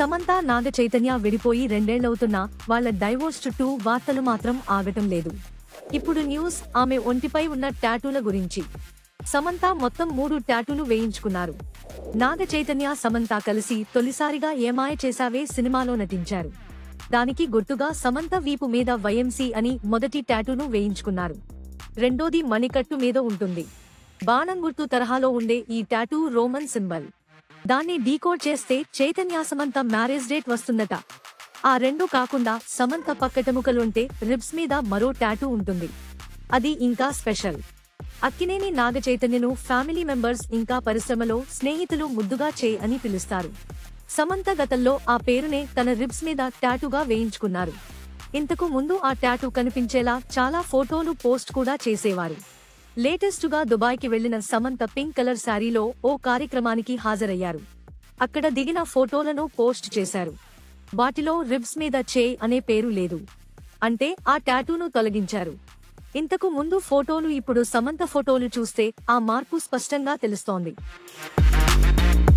సమంత నాగ చైతన్య విడిపోయి రెండేళ్లవుతున్నా వాళ్ళ డైవోర్స్ చుట్టూ వార్తలు మాత్రం ఆగటం లేదు ఇప్పుడు న్యూస్ ఆమె ఒంటిపై ఉన్న టాటూల గురించి సమంత మొత్తం మూడు టాటూలు వేయించుకున్నారు నాగ చైతన్య సమంత కలిసి తొలిసారిగా ఏమాయ చేశావే సినిమాలో నటించారు దానికి గుర్తుగా సమంత వీపు మీద వైఎంసీ అని మొదటి టాటూను వేయించుకున్నారు రెండోది మణికట్టు మీద ఉంటుంది బాణం గుర్తు తరహాలో ఉండే ఈ టాటూ రోమన్ సింబల్ దాన్ని డీకోడ్ చేస్తే చైతన్య సమంత మ్యారేజ్ డేట్ వస్తుందట ఆ రెండు కాకుండా సమంత పక్కటెముకలుంటే రిబ్స్ మీద మరో టాటూ ఉంటుంది అది ఇంకా స్పెషల్ అక్కినేని నాగ చైతన్యను ఫ్యామిలీ మెంబర్స్ ఇంకా పరిశ్రమలో స్నేహితులు ముద్దుగా చే అని పిలుస్తారు సమంత గతంలో ఆ పేరునే తన రిబ్స్ మీద టాటూగా వేయించుకున్నారు ఇంతకు ముందు ఆ టాటూ కనిపించేలా చాలా ఫోటోలు పోస్ట్ కూడా చేసేవారు లేటెస్టుగా దుబాయ్కి వెళ్లిన సమంత పింక్ కలర్ శారీలో ఓ కార్యక్రమానికి హాజరయ్యారు అక్కడ దిగిన ఫోటోలను పోస్ట్ చేశారు వాటిలో రిబ్స్ మీద చే అనే పేరు లేదు అంటే ఆ టాటూను తొలగించారు ఇంతకు ముందు ఫోటోలు ఇప్పుడు సమంత ఫోటోలు చూస్తే ఆ మార్పు స్పష్టంగా తెలుస్తోంది